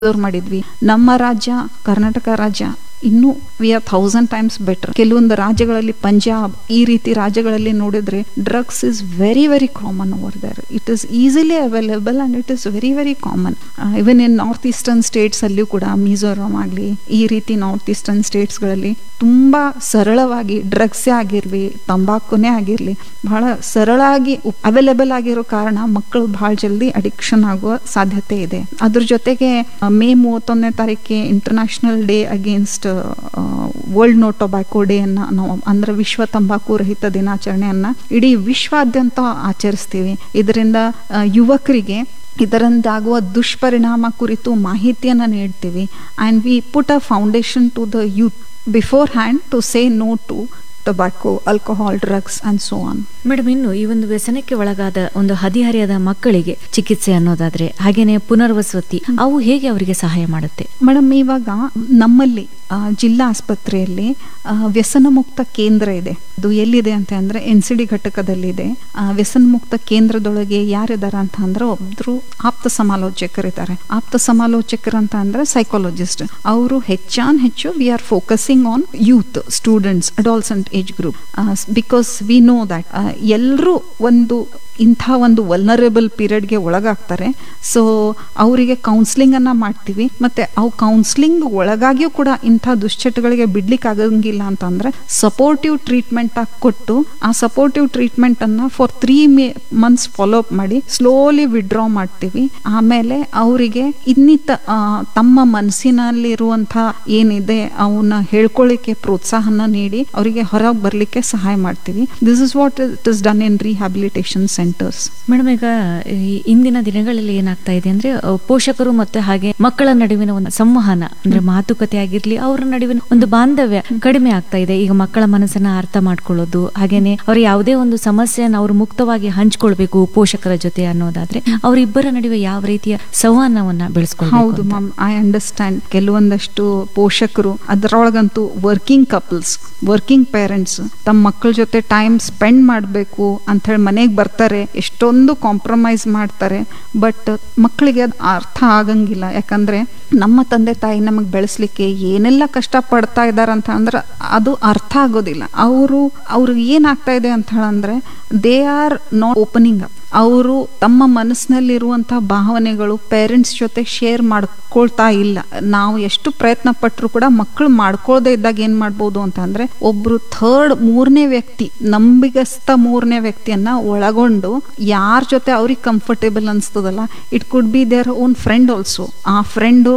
ಮಾಡಿದ್ವಿ ನಮ್ಮ ರಾಜ್ಯ ಕರ್ನಾಟಕ ರಾಜ್ಯ ಇನ್ನೂ we are thousand times better ಕೆಲವೊಂದು ರಾಜ್ಯಗಳಲ್ಲಿ ಪಂಜಾಬ್ ಈ ರೀತಿ ರಾಜ್ಯಗಳಲ್ಲಿ ನೋಡಿದ್ರೆ drugs is very very common over there it is easily available and it is very very common even in north eastern states ಅಲ್ಲಿಯೂ ಕೂಡ ಮಿಜೋರಾಂ ಆಗಲಿ ಈ ರೀತಿ ನಾರ್ತ್ ಈಸ್ಟರ್ನ್ ಸ್ಟೇಟ್ಸ್ಗಳಲ್ಲಿ ತುಂಬಾ ಸರಳವಾಗಿ ಡ್ರಗ್ಸೇ ಆಗಿರ್ಲಿ ತಂಬಾಕುನೇ ಆಗಿರ್ಲಿ ಬಹಳ ಸರಳಾಗಿ ಅವೈಲೇಬಲ್ ಆಗಿರೋ ಕಾರಣ ಮಕ್ಕಳು ಬಹಳ ಜಲ್ದಿ ಅಡಿಕ್ಷನ್ ಆಗುವ ಸಾಧ್ಯತೆ ಇದೆ ಅದ್ರ ಜೊತೆಗೆ ಮೇ ಮೂವತ್ತೊಂದನೇ ತಾರೀಕಿಗೆ international day against world no tobacco day ಅನ್ನ ನಾವು ಅಂದ್ರೆ ವಿಶ್ವ ತಂಬಾಕು ರಹಿತ ದಿನಾಚರಣೆಯನ್ನ ಇಡೀ ವಿಶ್ವಾದ್ಯಂತ ಆಚರಿಸ್ತೀವಿ ಇದರಿಂದ ಆ, ಯುವಕರಿಗೆ ಇದರಿಂದಾಗುವ ದುಷ್ಪರಿಣಾಮ ಕುರಿತು ಮಾಹಿತಿಯನ್ನು ನೀಡ್ತೀವಿ and we put a foundation to the youth before hand to say no to tobacco alcohol drugs and so on madam ಇನ್ನು ಈ ಒಂದು ವ್ಯಸನಕ್ಕೆ ಒಳಗಾದ ಒಂದು ಹದಿಹರೆಯದ ಮಕ್ಕಳಿಗೆ ಚಿಕಿತ್ಸೆ ಅನ್ನೋದಾದ್ರೆ ಹಾಗೇನೆ ಪುನರ್ವಸತಿ ಅವು ಹೇಗೆ ಅವರಿಗೆ ಸಹಾಯ ಮಾಡುತ್ತೆ ಮೇಡಮ್ ಇವಾಗ ನಮ್ಮಲ್ಲಿ ಆ, ಜಿಲ್ಲಾ ಆಸ್ಪತ್ರೆಯಲ್ಲಿ ಆ, ವ್ಯಸನ ಮುಕ್ತ ಕೇಂದ್ರ ಇದೆ ಅದು ಎಲ್ಲಿದೆ ಅಂತ ಅಂದ್ರೆ ಎನ್ ಸಿ ಡಿ ಘಟಕದಲ್ಲಿದೆ ಆ, ವ್ಯಸನ ಮುಕ್ತ ಕೇಂದ್ರದೊಳಗೆ ಯಾರಿದ್ದಾರೆ ಅಂತ ಅಂದ್ರೆ ಒಬ್ರು ಆಪ್ತ ಸಮಾಲೋಚಕರಿದ್ದಾರೆ ಆಪ್ತ ಸಮಾಲೋಚಕರು ಅಂತ ಅಂದ್ರೆ ಸೈಕಾಲಜಿಸ್ಟ್ ಅವರು ಹೆಚ್ಚಾನ್ ಹೆಚ್ಚು we are focusing on youth students adolescent age group because we know that ಎಲ್ಲರೂ ಒಂದು ಇಂಥ ಒಂದು ವಲ್ನರೇಬಲ್ ಪೀರಿಯಡ್ಗೆ ಒಳಗಾಗ್ತಾರೆ ಸೊ ಅವರಿಗೆ ಕೌನ್ಸ್ಲಿಂಗ್ ಅನ್ನ ಮಾಡ್ತೀವಿ ಮತ್ತೆ ಅವು ಕೌನ್ಸ್ಲಿಂಗ್ ಒಳಗಾಗಿಯೂ ಕೂಡ ಇಂಥ ದುಶ್ಚಟಗಳಿಗೆ ಬಿಡ್ಲಿಕ್ಕೆ ಆಗಂಗಿಲ್ಲ ಅಂತಂದ್ರೆ ಸಪೋರ್ಟಿವ್ ಟ್ರೀಟ್ಮೆಂಟ್ ಆಗಿ ಕೊಟ್ಟು ಆ ಸಪೋರ್ಟಿವ್ ಟ್ರೀಟ್ಮೆಂಟ್ ಅನ್ನ for three months follow up ಮಾಡಿ ಸ್ಲೋಲಿ ವಿಡ್ರಾ ಮಾಡ್ತೀವಿ ಆಮೇಲೆ ಅವರಿಗೆ ಇನ್ನಿತ ಆ, ತಮ್ಮ ಮನಸ್ಸಿನಲ್ಲಿರುವಂಥ ಏನಿದೆ ಅವನ್ನ ಹೇಳ್ಕೊಳ್ಳಿಕ್ಕೆ ಪ್ರೋತ್ಸಾಹನ ನೀಡಿ ಅವರಿಗೆ ಹೊರಗೆ ಬರ್ಲಿಕ್ಕೆ ಸಹಾಯ ಮಾಡ್ತೀವಿ this is what it is done in rehabilitation centres madam ಈಗ ಈ ಇಂದಿನ ದಿನಗಳಲ್ಲಿ ಏನಾಗ್ತಾ ಇದೆ ಅಂದ್ರೆ ಅಹ್, ಪೋಷಕರು ಮತ್ತೆ ಹಾಗೆ ಮಕ್ಕಳ ನಡುವಿನ ಒಂದು ಸಂವಹನ ಅಂದ್ರೆ ಮಾತುಕತೆ ಆಗಿರ್ಲಿ ಅವರ ನಡುವಿನ ಒಂದು ಬಾಂಧವ್ಯ ಕಡಿಮೆ ಆಗ್ತಾ ಇದೆ ಈಗ ಮಕ್ಕಳ ಮನಸ್ಸನ್ನ ಅರ್ಥ ಮಾಡ್ಕೊಳ್ಳೋದು ಹಾಗೇನೆ ಅವ್ರ ಯಾವುದೇ ಒಂದು ಸಮಸ್ಯೆಯನ್ನು ಅವರು ಮುಕ್ತವಾಗಿ ಹಂಚ್ಕೊಳ್ಬೇಕು ಪೋಷಕರ ಜೊತೆ ಅನ್ನೋದಾದ್ರೆ ಅವರಿಬ್ಬರ ನಡುವೆ ಯಾವ ರೀತಿಯ ಸಂವಹನವನ್ನ ಬೆಳೆಸ್ಕೊಳ್ಬೇಕು ಹೌದು ಅಂತ? ಮ್ಯಾಮ್ ಐ ಅಂಡರ್ಸ್ಟ್ಯಾಂಡ್ ಕೆಲವೊಂದಷ್ಟು ಪೋಷಕರು ಅದರೊಳಗಂತೂ ವರ್ಕಿಂಗ್ ಕಪಲ್ಸ್ ವರ್ಕಿಂಗ್ ಪೇರೆಂಟ್ಸ್ ತಮ್ಮ ಮಕ್ಕಳ ಜೊತೆ ಟೈಮ್ ಸ್ಪೆಂಡ್ ಮಾಡಬೇಕು ಅಂತ ಹೇಳಿ ಮನೆಗೆ ಬರ್ತಾರೆ ಎಷ್ಟೊಂದು ಕಾಂಪ್ರಮೈಸ್ ಮಾಡ್ತಾರೆ ಬಟ್ ಮಕ್ಕಳಿಗೆ ಅದು ಅರ್ಥ ಆಗಂಗಿಲ್ಲ ಯಾಕಂದ್ರೆ ನಮ್ಮ ತಂದೆ ತಾಯಿ ನಮಗೆ ಬೆಳೆಸ್ಲಿಕ್ಕೆ ಏನೆಲ್ಲ ಕಷ್ಟ ಪಡ್ತಾ ಇದ್ದಾರೆ ಅಂತ ಅಂದ್ರೆ ಅದು ಅರ್ಥ ಆಗೋದಿಲ್ಲ ಅವರು ಅವ್ರಿಗೆ ಏನಾಗ್ತಾ ಇದೆ ಅಂತ ಹೇಳಂದ್ರೆ they are not opening up ಅವರು ತಮ್ಮ ಮನಸ್ಸಿನಲ್ಲಿರುವಂತಹ ಭಾವನೆಗಳು ಪೇರೆಂಟ್ಸ್ ಜೊತೆ ಶೇರ್ ಮಾಡ್ಕೊಳ್ತಾ ಇಲ್ಲ ನಾವು ಎಷ್ಟು ಪ್ರಯತ್ನ ಪಟ್ಟರು ಕೂಡ ಮಕ್ಕಳು ಮಾಡ್ಕೊಳ್ದೇ ಇದ್ದಾಗ ಏನ್ ಮಾಡ್ಬೋದು ಅಂತ ಅಂದ್ರೆ ಒಬ್ರು ಥರ್ಡ್ ಮೂರನೇ ವ್ಯಕ್ತಿ ನಂಬಿಗಸ್ತ ಮೂರನೇ ವ್ಯಕ್ತಿಯನ್ನ ಒಳಗೊಂಡು ಯಾರ ಜೊತೆ ಅವ್ರಿಗೆ ಕಂಫರ್ಟೇಬಲ್ ಅನ್ಸ್ತದಲ್ಲ it could be their own friend also ಆ friend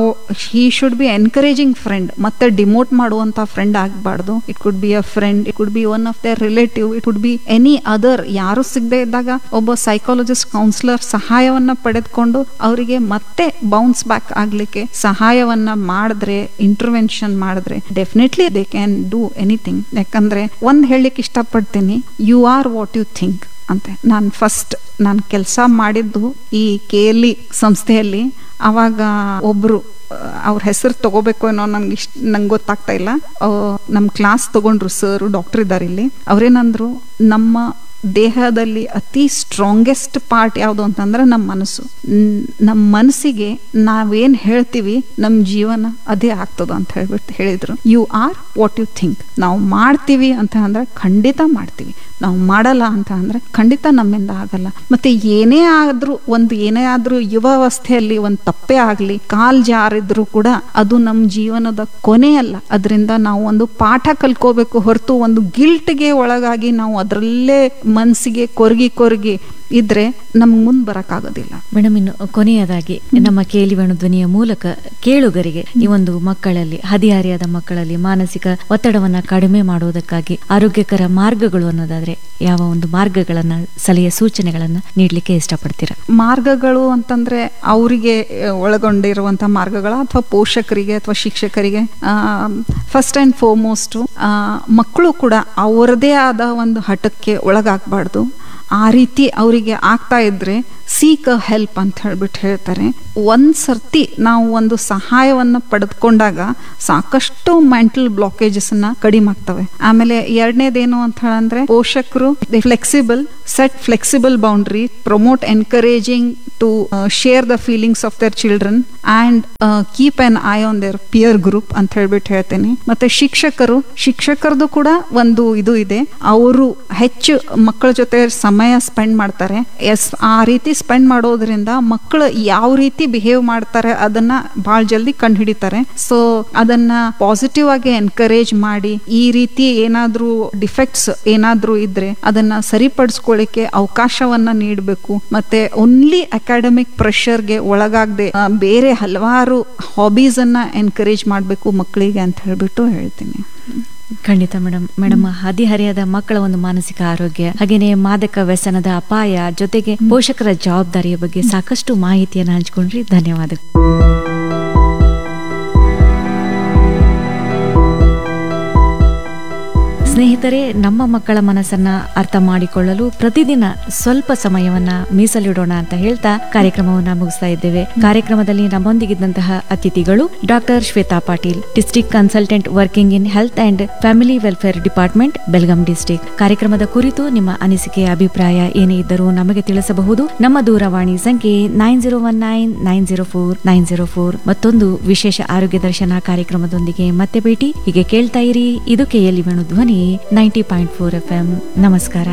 he should be encouraging friend ಮತ್ತೆ ಡಿಮೋಟ್ ಮಾಡುವಂತ ಫ್ರೆಂಡ್ ಆಗಬಾರ್ದು it could be a friend it could be one of their relative it could be any other ಯಾರು ಸಿಗದೆ ಇದ್ದಾಗ ಒಬ್ಬ psychologist counsellor ಸಹಾಯವನ್ನ ಪಡೆದುಕೊಂಡು ಅವರಿಗೆ ಮತ್ತೆ ಬೌನ್ಸ್ ಬ್ಯಾಕ್ ಆಗ್ಲಿಕ್ಕೆ ಸಹಾಯವನ್ನ ಮಾಡಿದ್ರೆ ಇಂಟರ್ವೆನ್ಷನ್ ಮಾಡಿದ್ರೆ definitely they can do anything ಯಾಕಂದ್ರೆ ಒಂದ್ ಹೇಳಲಿಕ್ಕೆ ಇಷ್ಟಪಡ್ತೀನಿ you are what you think ಅಂತೆ ನಾನು ಫಸ್ಟ್ ನಾನು ಕೆಲಸ ಮಾಡಿದ್ದು ಈ ಕೆ ಎಲ್ ಇ ಸಂಸ್ಥೆಯಲ್ಲಿ ಅವಾಗ ಒಬ್ರು ಅವ್ರ ಹೆಸರು ತಗೋಬೇಕು ಏನೋ ನನ್ಗೆ ಇಷ್ಟ ನಂಗೆ ಗೊತ್ತಾಗ್ತಾ ಇಲ್ಲ ನಮ್ಮ ಕ್ಲಾಸ್ ತಗೊಂಡ್ರು ಸರ್ ಡಾಕ್ಟರ್ ಇದ್ದಾರೆ ಇಲ್ಲಿ ಅವ್ರೇನಂದ್ರು ನಮ್ಮ ದೇಹದಲ್ಲಿ ಅತಿ ಸ್ಟ್ರಾಂಗೆಸ್ಟ್ ಪಾರ್ಟ್ ಯಾವುದು ಅಂತಂದ್ರೆ ನಮ್ಮ ಮನಸ್ಸು ನ್- ನಮ್ಮ ಮನಸ್ಸಿಗೆ ನಾವೇನ್ ಹೇಳ್ತೀವಿ ನಮ್ಮ ಜೀವನ ಅದೇ ಆಗ್ತದ ಅಂತ ಹೇಳ್ಬಿಟ್ಟು ಹೇಳಿದ್ರು you are what you think ನಾವು ಮಾಡ್ತೀವಿ ಅಂತ ಅಂದ್ರೆ ಖಂಡಿತ ಮಾಡ್ತೀವಿ ನಾವು ಮಾಡಲ್ಲ ಅಂತ ಅಂದ್ರೆ ಖಂಡಿತ ನಮ್ಮಿಂದ ಆಗಲ್ಲ ಮತ್ತೆ ಏನೇ ಆದ್ರೂ ಒಂದು ಏನೇ ಆದ್ರೂ ಯುವಾವಸ್ಥೆಯಲ್ಲಿ ಒಂದು ತಪ್ಪೇ ಆಗ್ಲಿ ಕಾಲ್ ಜಾರಿದ್ರು ಕೂಡ ಅದು ನಮ್ಮ ಜೀವನದ ಕೊನೆಯಲ್ಲ ಅದರಿಂದ ನಾವು ಒಂದು ಪಾಠ ಕಲ್ಕೋಬೇಕು ಹೊರತು ಒಂದು ಗಿಲ್ಟ್ಗೆ ಒಳಗಾಗಿ ನಾವು ಅದರಲ್ಲೇ ಮನಸ್ಸಿಗೆ ಕೊರಗಿ ಕೊರಗಿ ಇದ್ರೆ ನಮ್ಗೆ ಮುಂದೆ ಬರಕ್ಕಾಗೋದಿಲ್ಲ ಮೇಡಮ್ ಇನ್ನು ಕೊನೆಯದಾಗಿ ನಮ್ಮ ಕೇಳಿವಣು ಧ್ವನಿಯ ಮೂಲಕ ಕೇಳುಗರಿಗೆ ಈ ಒಂದು ಮಕ್ಕಳಲ್ಲಿ ಹದಿಹರೆಯದ ಮಕ್ಕಳಲ್ಲಿ ಮಾನಸಿಕ ಒತ್ತಡವನ್ನ ಕಡಿಮೆ ಮಾಡುವುದಕ್ಕಾಗಿ ಆರೋಗ್ಯಕರ ಮಾರ್ಗಗಳು ಅನ್ನೋದಾದ್ರೆ ಯಾವ ಒಂದು ಮಾರ್ಗಗಳನ್ನ ಸಲಹೆ ಸೂಚನೆಗಳನ್ನ ನೀಡ್ಲಿಕ್ಕೆ ಇಷ್ಟಪಡ್ತೀರಾ ಮಾರ್ಗಗಳು ಅಂತಂದ್ರೆ ಅವರಿಗೆ ಒಳಗೊಂಡಿರುವಂತ ಮಾರ್ಗಗಳ ಅಥವಾ ಪೋಷಕರಿಗೆ ಅಥವಾ ಶಿಕ್ಷಕರಿಗೆ ಫಸ್ಟ್ ಅಂಡ್ ಫೋರ್ಮೋಸ್ಟ್ ಮಕ್ಕಳು ಕೂಡ ಅವರದೇ ಆದ ಒಂದು ಹಠಕ್ಕೆ ಒಳಗಾಗಬಾರ್ದು ಆ ರೀತಿ ಅವರಿಗೆ ಆಗ್ತಾ ಇದ್ರೆ ಸೀಕ್ ಹೆಲ್ಪ್ ಅಂತ ಹೇಳ್ಬಿಟ್ಟು ಹೇಳ್ತಾರೆ ಒಂದ್ ಸರ್ತಿ ನಾವು ಒಂದು ಸಹಾಯವನ್ನ ಪಡೆದುಕೊಂಡಾಗ ಸಾಕಷ್ಟು ಮೆಂಟಲ್ ಬ್ಲಾಕೇಜಸ್ ನ ಕಡಿಮೆ ಆಗ್ತವೆ ಆಮೇಲೆ ಎರಡನೇದೇನು ಅಂತ ಹೇಳಂದ್ರೆ ಪೋಷಕರು flexible set flexible boundaries, promote encouraging to uh, share the feelings of their children and uh, keep an eye on their peer group ಅಂತ ಹೇಳ್ಬಿಟ್ಟು ಹೇಳ್ತೀನಿ ಮತ್ತೆ ಶಿಕ್ಷಕರು ಶಿಕ್ಷಕರದು ಕೂಡ ಒಂದು ಇದು ಇದೆ ಅವರು ಹೆಚ್ಚು ಮಕ್ಕಳ ಜೊತೆ ಸಮಯ ಸ್ಪೆಂಡ್ ಮಾಡ್ತಾರೆ ಎಸ್ ಆ ರೀತಿ ಸ್ಪೆಂಡ್ ಮಾಡೋದ್ರಿಂದ ಮಕ್ಕಳು ಯಾವ ರೀತಿ ಬಿಹೇವ್ ಮಾಡ್ತಾರೆ ಅದನ್ನ ಬಹಳ ಜಲ್ದಿ ಕಂಡು ಹಿಡಿತಾರೆ ಸೊ ಅದನ್ನ ಪಾಸಿಟಿವ್ ಆಗಿ ಎನ್ಕರೇಜ್ ಮಾಡಿ ಈ ರೀತಿ ಏನಾದ್ರೂ ಡಿಫೆಕ್ಟ್ಸ್ ಏನಾದ್ರೂ ಇದ್ರೆ ಅದನ್ನ ಸರಿಪಡಿಸ್ಕೊಳ್ಳಿಕ್ಕೆ ಅವಕಾಶವನ್ನ ನೀಡಬೇಕು ಮತ್ತೆ ಓನ್ಲಿ ಅಕಾಡೆಮಿಕ್ ಪ್ರೆಷರ್ಗೆ ಒಳಗಾಗದೆ ಬೇರೆ ಹಲವಾರು ಹಾಬೀಸ್ ಅನ್ನ ಎನ್ಕರೇಜ್ ಮಾಡಬೇಕು ಮಕ್ಕಳಿಗೆ ಅಂತ ಹೇಳ್ಬಿಟ್ಟು ಹೇಳ್ತೀನಿ ಖಂಡಿತ ಮೇಡಮ್ ಮೇಡಮ್ ಹದಿಹರೆಯದ ಮಕ್ಕಳ ಒಂದು ಮಾನಸಿಕ ಆರೋಗ್ಯ ಹಾಗೇನೆ ಮಾದಕ ವ್ಯಸನದ ಅಪಾಯ ಜೊತೆಗೆ ಪೋಷಕರ ಜವಾಬ್ದಾರಿಯ ಬಗ್ಗೆ ಸಾಕಷ್ಟು ಮಾಹಿತಿಯನ್ನು ಹಂಚಿಕೊಂಡ್ರಿ ಧನ್ಯವಾದಗಳು ಸ್ನೇಹಿತರೆ ನಮ್ಮ ಮಕ್ಕಳ ಮನಸ್ಸನ್ನ ಅರ್ಥ ಮಾಡಿಕೊಳ್ಳಲು ಪ್ರತಿದಿನ ಸ್ವಲ್ಪ ಸಮಯವನ್ನ ಮೀಸಲಿಡೋಣ ಅಂತ ಹೇಳ್ತಾ ಕಾರ್ಯಕ್ರಮವನ್ನ ಮುಗಿಸ್ತಾ ಇದ್ದೇವೆ ಕಾರ್ಯಕ್ರಮದಲ್ಲಿ ನಮ್ಮೊಂದಿಗಿದ್ದಂತಹ ಅತಿಥಿಗಳು doctor Shweta Patil district consultant working in health and family welfare department Belgaum district ಕಾರ್ಯಕ್ರಮದ ಕುರಿತು ನಿಮ್ಮ ಅನಿಸಿಕೆ ಅಭಿಪ್ರಾಯ ಏನೇ ಇದ್ದರೂ ನಮಗೆ ತಿಳಿಸಬಹುದು ನಮ್ಮ ದೂರವಾಣಿ ಸಂಖ್ಯೆ nine zero one nine nine zero four nine zero four ಮತ್ತೊಂದು ವಿಶೇಷ ಆರೋಗ್ಯ ದರ್ಶನ ಕಾರ್ಯಕ್ರಮದೊಂದಿಗೆ ಮತ್ತೆ ಭೇಟಿ ಹೀಗೆ ಕೇಳ್ತಾ ಇರಿ ಇದು KLE Venu Dhwani ninety point four F M ನಮಸ್ಕಾರ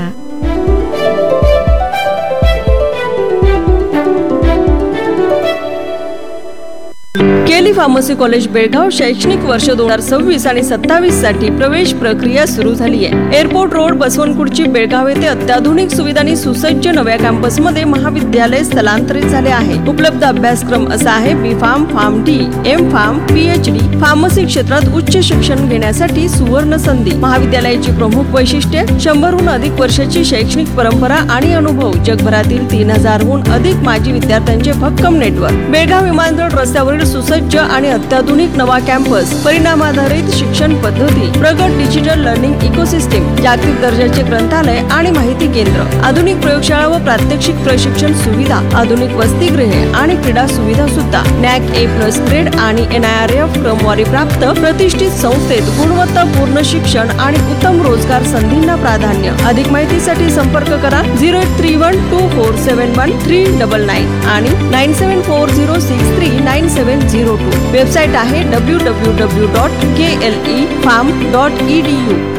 केली फार्मसी कॉलेज बेळगाव शैक्षणिक वर्ष दोन हजार सव्वीस आणि सत्तावीस साठी प्रवेश प्रक्रिया सुरू झाली आहे एअरपोर्ट रोड बसवनकुर्ची बेळगाव येथे अत्याधुनिक सुविधांनी सुसज्ज नव्या कॅम्पस मध्ये महाविद्यालय स्थलांतरित झाले आहे उपलब्ध अभ्यासक्रम असा आहे B pharm pharm D M pharm PhD pharmacy क्षेत्रात उच्च शिक्षण घेण्यासाठी सुवर्ण संधी महाविद्यालयाची प्रमुख वैशिष्ट्ये शंभरहून अधिक वर्षाची शैक्षणिक परंपरा आणि अनुभव जगभरातील तीन हजारहून अधिक माजी विद्यार्थ्यांचे भक्कम नेटवर्क बेळगाव विमानतळ रस्त्यावरील सुसज्ज आणि अत्याधुनिक नवा कॅम्पस परिणामाधारित शिक्षण पद्धती प्रगत डिजिटल लर्निंग इकोसिस्टीम जागतिक दर्जाचे ग्रंथालय आणि माहिती केंद्र आधुनिक प्रयोगशाळा व प्रात्यक्षिक प्रशिक्षण सुविधा आधुनिक वसतिगृहे आणि क्रीडा सुविधा सुद्धा नॅक ए प्लस ग्रेड आणि एनआयआरएफ क्रमवारी प्राप्त प्रतिष्ठित संस्थेत गुणवत्तापूर्ण शिक्षण आणि उत्तम रोजगार संधींना प्राधान्य अधिक माहितीसाठी संपर्क करा zero eight three one two four seven one three double nine आणि nine seven four zero six three nine seven zero two website आहे W W W dot K L E pharm dot E D you